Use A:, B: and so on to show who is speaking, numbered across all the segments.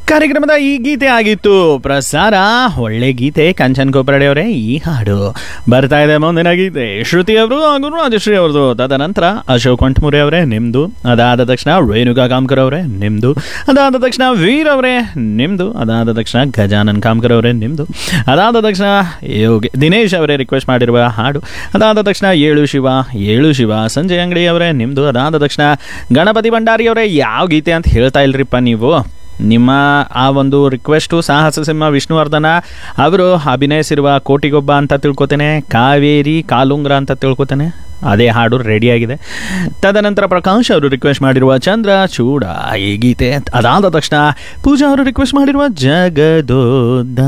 A: ಕಾರ್ಯಕ್ರಮದ ಈ ಗೀತೆ ಆಗಿತ್ತು ಪ್ರಸಾರ ಒಳ್ಳೆ ಗೀತೆ ಕಾಂಚನ್ ಕೋಪರಡೆ ಅವರೇ ಈ ಹಾಡು ಬರ್ತಾ ಇದೆ ಮುಂದಿನ ಗೀತೆ ಶ್ರುತಿ ಅವರು ಹಾಗೂ ರಾಜಶ್ರೀ ಅವ್ರದ್ದು ತದನಂತರ ಅಶೋಕ್ ಕಂಠಮುರಿ ಅವರೇ ನಿಮ್ದು ಅದಾದ ತಕ್ಷಣ ರೇಣುಕಾ ಕಾಮ್ಕರ್ ಅವರೇ ನಿಮ್ದು ಅದಾದ ತಕ್ಷಣ ವೀರ್ ಅವರೇ ನಿಮ್ದು ಅದಾದ ತಕ್ಷಣ ಗಜಾನನ್ ಕಾಮ್ಕರ್ ಅವರೇ ನಿಮ್ದು ಅದಾದ ತಕ್ಷಣ ಯೋಗಿ ದಿನೇಶ್ ಅವರೇ ರಿಕ್ವೆಸ್ಟ್ ಮಾಡಿರುವ ಹಾಡು ಅದಾದ ತಕ್ಷಣ ಏಳು ಶಿವ ಏಳು ಶಿವ ಸಂಜಯ್ ಅಂಗಡಿ ಅವರೇ ನಿಮ್ದು ಅದಾದ ತಕ್ಷಣ ಗಣಪತಿ ಭಂಡಾರಿ ಅವರೇ ಯಾವ ಗೀತೆ ಅಂತ ಹೇಳ್ತಾ ಇಲ್ರಿಪ್ಪ ನೀವು ನಿಮ್ಮ ಆ ಒಂದು ರಿಕ್ವೆಸ್ಟು ಸಾಹಸ ಸಿಂಹ ವಿಷ್ಣುವರ್ಧನ ಅವರು ಅಭಿನಯಿಸಿರುವ ಕೋಟಿಗೊಬ್ಬ ಅಂತ ತಿಳ್ಕೊತೇನೆ ಕಾವೇರಿ ಕಾಲುಂಗ್ರ ಅಂತ ತಿಳ್ಕೊತೇನೆ ಅದೇ ಹಾಡು ರೆಡಿಯಾಗಿದೆ ತದನಂತರ ಪ್ರಕಾಶ್ ಅವರು ರಿಕ್ವೆಸ್ಟ್ ಮಾಡಿರುವ ಚಂದ್ರ ಚೂಡ ಈ ಗೀತೆ ಅದಾದ ತಕ್ಷಣ ಪೂಜಾ ಅವರು ರಿಕ್ವೆಸ್ಟ್ ಮಾಡಿರುವ ಜಗದೋದಾರನ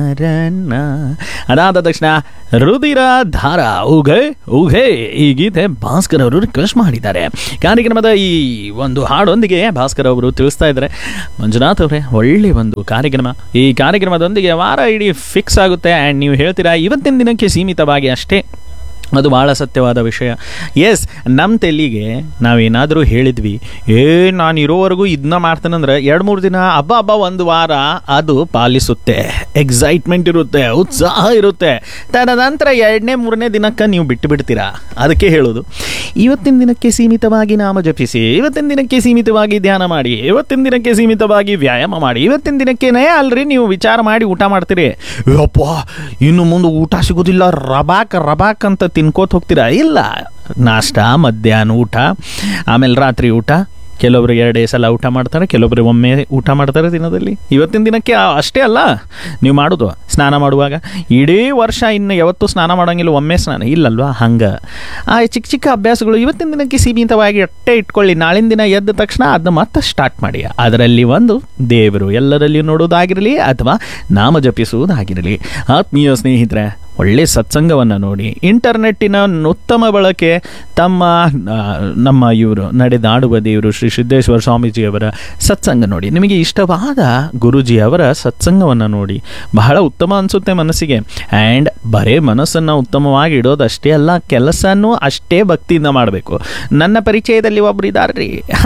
A: ಅದಾದ ತಕ್ಷಣ ರುದಿರ ಧಾರ ಉಘೆ ಉಘೆ ಈ ಗೀತೆ ಭಾಸ್ಕರ್ ಅವರು ರಿಕ್ವೆಸ್ಟ್ ಮಾಡಿದ್ದಾರೆ ಕಾರ್ಯಕ್ರಮದ ಈ ಒಂದು ಹಾಡೊಂದಿಗೆ ಭಾಸ್ಕರ್ ಅವರು ತಿಳಿಸ್ತಾ ಇದ್ದಾರೆ ಮಂಜುನಾಥ್ ಅವರೇ ಒಳ್ಳೆ ಒಂದು ಕಾರ್ಯಕ್ರಮ ಈ ಕಾರ್ಯಕ್ರಮದೊಂದಿಗೆ ವಾರ ಇಡೀ ಫಿಕ್ಸ್ ಆಗುತ್ತೆ ಆ್ಯಂಡ್ ನೀವು ಹೇಳ್ತೀರಾ ಇವತ್ತಿನ ದಿನಕ್ಕೆ ಸೀಮಿತವಾಗಿ ಅಷ್ಟೇ ಅದು ಭಾಳ ಸತ್ಯವಾದ ವಿಷಯ ಎಸ್ ನಮ್ಮ ತೆಲ್ಲಿಗೆ ನಾವೇನಾದರೂ ಹೇಳಿದ್ವಿ ಏ ನಾನು ಇರೋವರೆಗೂ ಇದನ್ನ ಮಾಡ್ತೇನಂದ್ರೆ ಎರಡು ಮೂರು ದಿನ ಹಬ್ಬ ಹಬ್ಬ ಒಂದು ವಾರ ಅದು ಪಾಲಿಸುತ್ತೆ ಎಕ್ಸೈಟ್ಮೆಂಟ್ ಇರುತ್ತೆ ಉತ್ಸಾಹ ಇರುತ್ತೆ ತದನಂತರ ಎರಡನೇ ಮೂರನೇ ದಿನಕ್ಕೆ ನೀವು ಬಿಟ್ಟು ಬಿಡ್ತೀರಾ ಅದಕ್ಕೆ ಹೇಳೋದು ಇವತ್ತಿನ ದಿನಕ್ಕೆ ಸೀಮಿತವಾಗಿ ನಾಮ ಜಪಿಸಿ ಇವತ್ತಿನ ದಿನಕ್ಕೆ ಸೀಮಿತವಾಗಿ ಧ್ಯಾನ ಮಾಡಿ ಇವತ್ತಿನ ದಿನಕ್ಕೆ ಸೀಮಿತವಾಗಿ ವ್ಯಾಯಾಮ ಮಾಡಿ ಇವತ್ತಿನ ದಿನಕ್ಕೇನೆ ಅಲ್ರಿ ನೀವು ವಿಚಾರ ಮಾಡಿ ಊಟ ಮಾಡ್ತೀರಿ ಯಪ್ಪ ಇನ್ನು ಮುಂದೆ ಊಟ ಸಿಗೋದಿಲ್ಲ ರಬಾಕ್ ರಬಾಕ್ ಅಂತ ತಿನ್ಕೋತ ಹೋಗ್ತೀರಾ ಇಲ್ಲ ನಾಷ್ಟ ಮಧ್ಯಾಹ್ನ ಊಟ ಆಮೇಲೆ ರಾತ್ರಿ ಊಟ ಕೆಲವೊಬ್ರು ಎರಡೇ ಸಲ ಊಟ ಮಾಡ್ತಾರೆ ಕೆಲವೊಬ್ರು ಒಮ್ಮೆ ಊಟ ಮಾಡ್ತಾರೆ ದಿನದಲ್ಲಿ ಇವತ್ತಿನ ದಿನಕ್ಕೆ ಆ- ಅಷ್ಟೇ ಅಲ್ಲ ನೀವು ಮಾಡೋದು ಸ್ನಾನ ಮಾಡುವಾಗ ಇಡೀ ವರ್ಷ ಇನ್ನು ಯಾವತ್ತೂ ಸ್ನಾನ ಮಾಡೋಂಗಿಲ್ಲ ಒಮ್ಮೆ ಸ್ನಾನ ಇಲ್ಲಲ್ವಾ ಹಂಗೆ ಆ ಚಿಕ್ಕ ಚಿಕ್ಕ ಅಭ್ಯಾಸಗಳು ಇವತ್ತಿನ ದಿನಕ್ಕೆ ಸೀಮಿತವಾಗಿ ಅಟ್ಟೆ ಇಟ್ಕೊಳ್ಳಿ ನಾಳಿನ ದಿನ ಎದ್ದ ತಕ್ಷಣ ಅದನ್ನ ಮತ್ತೆ ಸ್ಟಾರ್ಟ್ ಮಾಡಿ ಅದರಲ್ಲಿ ಒಂದು ದೇವರು ಎಲ್ಲರಲ್ಲಿಯೂ ನೋಡೋದಾಗಿರಲಿ ಅಥವಾ ನಾಮ ಜಪಿಸುವುದಾಗಿರಲಿ ಆತ್ಮೀಯ ಸ್ನೇಹಿತರೆ ಒಳ್ಳೆ ಸತ್ಸಂಗವನ್ನು ನೋಡಿ ಇಂಟರ್ನೆಟ್ಟಿನ ಉತ್ತಮ ಬಳಕೆ ತಮ್ಮ ಆ, ನಮ್ಮ ಇವರು ನಡೆದಾಡುವ ದೇವರು ಶ್ರೀ ಸಿದ್ದೇಶ್ವರ ಸ್ವಾಮೀಜಿಯವರ ಸತ್ಸಂಗ ನೋಡಿ ನಿಮಗೆ ಇಷ್ಟವಾದ ಗುರುಜಿಯವರ ಸತ್ಸಂಗವನ್ನು ನೋಡಿ ಬಹಳ ಉತ್ತಮ ಅನಿಸುತ್ತೆ ಮನಸ್ಸಿಗೆ ಆ್ಯಂಡ್ ಬರೇ ಮನಸ್ಸನ್ನು ಉತ್ತಮವಾಗಿ ಇಡೋದಷ್ಟೇ ಅಲ್ಲ ಕೆಲಸನೂ ಅಷ್ಟೇ ಭಕ್ತಿಯಿಂದ ಮಾಡಬೇಕು ನನ್ನ ಪರಿಚಯದಲ್ಲಿ ಒಬ್ರು ಇದ್ದಾರ್ರಿ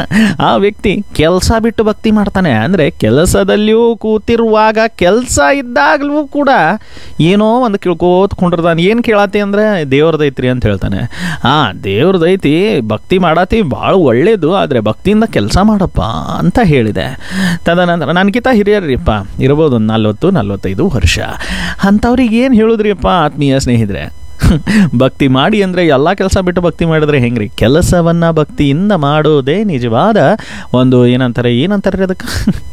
A: ಆ ವ್ಯಕ್ತಿ ಕೆಲಸ ಬಿಟ್ಟು ಭಕ್ತಿ ಮಾಡ್ತಾನೆ ಅಂದರೆ ಕೆಲಸದಲ್ಲಿಯೂ ಕೂತಿರುವಾಗ ಕೆಲಸ ಇದ್ದಾಗಲೂ ಕೂಡ ಏನೋ ಒಂದು ಕೇಳ್ಕೋತ ಕುಂಡಿರ್ತಾನೆ ಏನು ಕೇಳತ್ತಿ ಅಂದರೆ ದೇವ್ರದೈತ್ರಿ ಅಂತ ಹೇಳ್ತಾನೆ ಹಾಂ ದೇವ್ರದೈತಿ ಭಕ್ತಿ ಮಾಡತಿ ಭಾಳ ಒಳ್ಳೇದು ಆದರೆ ಭಕ್ತಿಯಿಂದ ಕೆಲಸ ಮಾಡಪ್ಪ ಅಂತ ಹೇಳಿದೆ ತದನಂತರ ನನಗಿಂತ ಹಿರಿಯರ್ರಿಪ್ಪ ಇರ್ಬೋದು ಒಂದು ನಲ್ವತ್ತು ನಲ್ವತ್ತೈದು ವರ್ಷ ಅಂಥವ್ರಿಗೆ ಏನು ಹೇಳಿದ್ರಿಪ್ಪ ಆತ್ಮೀಯ ಸ್ನೇಹಿತರೆ ಭಕ್ತಿ ಮಾಡಿ ಅಂದರೆ ಎಲ್ಲ ಕೆಲಸ ಬಿಟ್ಟು ಭಕ್ತಿ ಮಾಡಿದ್ರೆ ಹೆಂಗ್ರಿ ಕೆಲಸವನ್ನು ಭಕ್ತಿಯಿಂದ ಮಾಡೋದೇ ನಿಜವಾದ ಒಂದು ಏನಂತಾರೆ ಏನಂತಾರೆ ಅದಕ್ಕೆ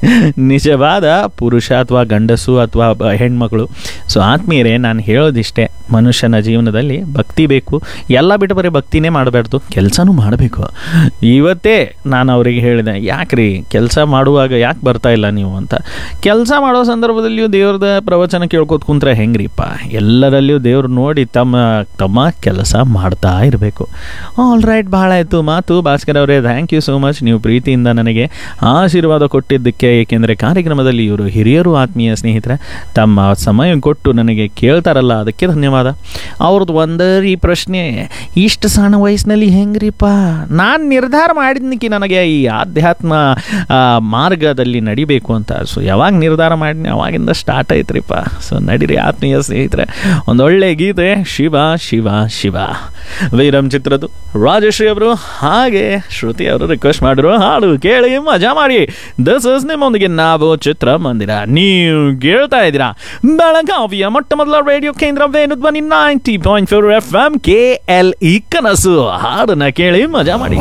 A: ನಿಜವಾದ ಪುರುಷ ಅಥವಾ ಗಂಡಸು ಅಥವಾ ಬ- ಹೆಣ್ಮಗಳು ಸೊ ಆತ್ಮೀಯರೇ ನಾನು ಹೇಳೋದಿಷ್ಟೇ ಮನುಷ್ಯನ ಜೀವನದಲ್ಲಿ ಭಕ್ತಿ ಬೇಕು ಎಲ್ಲ ಬಿಟ್ಟು ಬರೀ ಭಕ್ತಿನೇ ಮಾಡಬಾರ್ದು ಕೆಲಸನೂ ಮಾಡಬೇಕು ಇವತ್ತೇ ನಾನು ಅವರಿಗೆ ಹೇಳಿದೆ ಯಾಕ್ರಿ ಕೆಲಸ ಮಾಡುವಾಗ ಯಾಕೆ ಬರ್ತಾ ಇಲ್ಲ ನೀವು ಅಂತ ಕೆಲಸ ಮಾಡೋ ಸಂದರ್ಭದಲ್ಲಿಯೂ ದೇವ್ರದ ಪ್ರವಚನ ಕೇಳ್ಕೊತ ಕುಂತ್ರೆ ಹೆಂಗ್ರಿಪ್ಪ ಎಲ್ಲರಲ್ಲಿಯೂ ದೇವ್ರು ನೋಡಿ ತಮ್ಮ ತಮ್ಮ ಕೆಲಸ ಮಾಡ್ತಾ ಇರಬೇಕು ಆಲ್ ರೈಟ್ ಭಾಳ ಆಯಿತು ಮಾತು ಭಾಸ್ಕರ್ ಅವರೇ ಥ್ಯಾಂಕ್ ಯು ಸೋ ಮಚ್ ನೀವು ಪ್ರೀತಿಯಿಂದ ನನಗೆ ಆಶೀರ್ವಾದ ಕೊಟ್ಟಿದ್ದಕ್ಕೆ ಏಕೆಂದರೆ ಕಾರ್ಯಕ್ರಮದಲ್ಲಿ ಇವರು ಹಿರಿಯರು ಆತ್ಮೀಯ ಸ್ನೇಹಿತರೆ ತಮ್ಮ ಸಮಯ ಕೊಟ್ಟು ನನಗೆ ಕೇಳ್ತಾರಲ್ಲ ಅದಕ್ಕೆ ಧನ್ಯವಾದ ಅವ್ರದ್ದು ಒಂದರಿ ಪ್ರಶ್ನೆ ಇಷ್ಟು ಸಣ್ಣ ವಯಸ್ಸಿನಲ್ಲಿ ಹೆಂಗ್ರಿಪ್ಪ ನಾನು ನಿರ್ಧಾರ ಮಾಡಿದ್ನಿಕ್ಕಿ ನನಗೆ ಈ ಆಧ್ಯಾತ್ಮ ಆ, ಮಾರ್ಗದಲ್ಲಿ ನಡಿಬೇಕು ಅಂತ ಸೊ ಯಾವಾಗ ನಿರ್ಧಾರ ಮಾಡಿನಿ ಅವಾಗಿಂದ ಸ್ಟಾರ್ಟ್ ಐತ್ರಿಪ್ಪ ಸೊ ನಡೀರಿ ಆತ್ಮೀಯ ಸ್ನೇಹಿತರೆ ಒಂದೊಳ್ಳೆ ಗೀತೆ ಶಿವ ಶಿವ ಶಿವ ವೀರಂ ಚಿತ್ರದ್ದು ರಾಜಶ್ರೀ ಅವರು ಹಾಗೆ ಶ್ರುತಿ ಅವರು ರಿಕ್ವೆಸ್ಟ್ ಮಾಡಿರೋ ಹಾಡು ಕೇಳಿ ಮಜಾ ಮಾಡಿ ದಿಸ್ ಇಸ್ ನಿಮ್ಮೊಂದಿಗೆ ನಾವು ಚಿತ್ರಮಂದಿರ ನೀವು ಕೇಳ್ತಾ ಇದ್ದೀರಾ ಬೆಳಗಾವಿಯ ಮೊಟ್ಟ ಮೊದಲ ರೇಡಿಯೋ ಕೇಂದ್ರ Venu Dhwani ninety point four F M K L E ಕನಸು ಹಾಡನ್ನ ಕೇಳಿ ಮಜಾ ಮಾಡಿ